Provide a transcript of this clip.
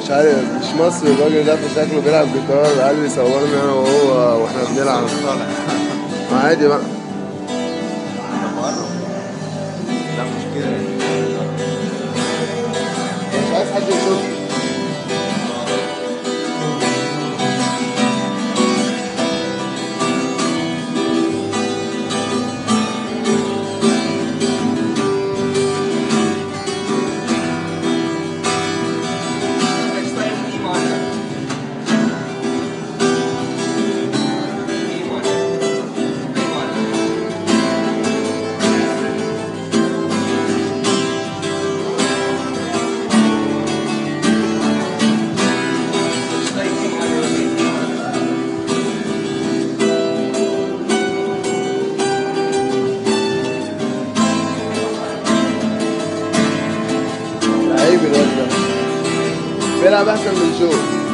مش عارف مش مصري الراجل ده في شكله بيلعب جيتار قال لي صورني انا وهو واحنا بنلعب عادي بقى لا مش كده مش عايز حد يشوف Next time, E minor. E minor. E minor. Next time, E minor, E minor. لعيب الواد ده بيلعب احسن من شو